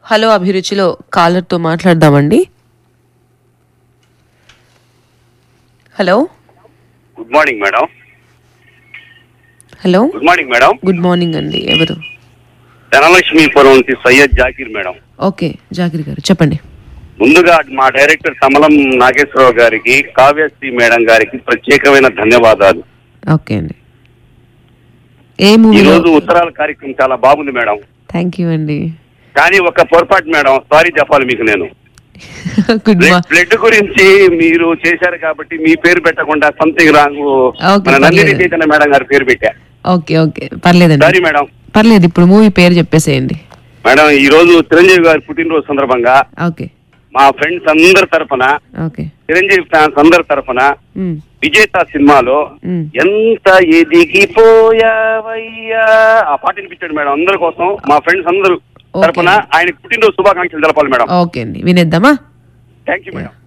Hello అభిరుచిలో కాలర్తో మాట్లాడదామండి hello good morning madam hello good morning madam good morning అండి ఎవరు ధనలక్ష్మీపురం నుంచి సయ్యద్ జాకీర్ మేడం ఓకే జాకిర్ గారు చెప్పండి ముందుగా మా డైరెక్టర్ కమలం నాగేశ్వరరావు గారికి కావ్యశ్రీ మేడం గారికి ప్రత్యేకమైన ధన్యవాదాలు ఓకే అండి ఏ ఈ మూవీలో రోజు ఉత్తరాల కార్యక్రమం చాలా బాగుంది మేడం థ్యాంక్ యూ అండి కానీ ఒక పొరపాటు మేడం సారీ చెప్పాలి మీకు నేను గుడ్ బ్లడ్ మా బ్లడ్ గురించి మీరు చేశారు కాబట్టి మీ పేరు పెట్టకుండా సంథింగ్ రాంగ్ Okay, మన నందిని పర్లేదు. చైతన్య మేడం గారి పేరు పెట్టా ఓకే ఓకే పర్లేదండి సారీ మేడం పర్లేదు ఇప్పుడు మూవీ పేరు చెప్పేసేయండి మేడం ఈ రోజు చిరంజీవి గారి పుట్టినరోజు సందర్భంగా ఓకే మా ఫ్రెండ్స్ అందరి తరఫున ఓకే చిరంజీవి ఫ్యాన్స్ అందరి తరఫున మ్, విజేత సినిమాలో మ్. ఎంత ఎదిగిపోయావయ్యా ఆ పాట వినిపించాడు మేడం అందరి కోసం మా ఫ్రెండ్స్ అందరూ Okay. తరఫున ఆయన పుట్టినరోజు శుభాకాంక్షలు తెలపాలి మేడం ఓకే అండి వినేద్దామా థ్యాంక్ యూ మేడం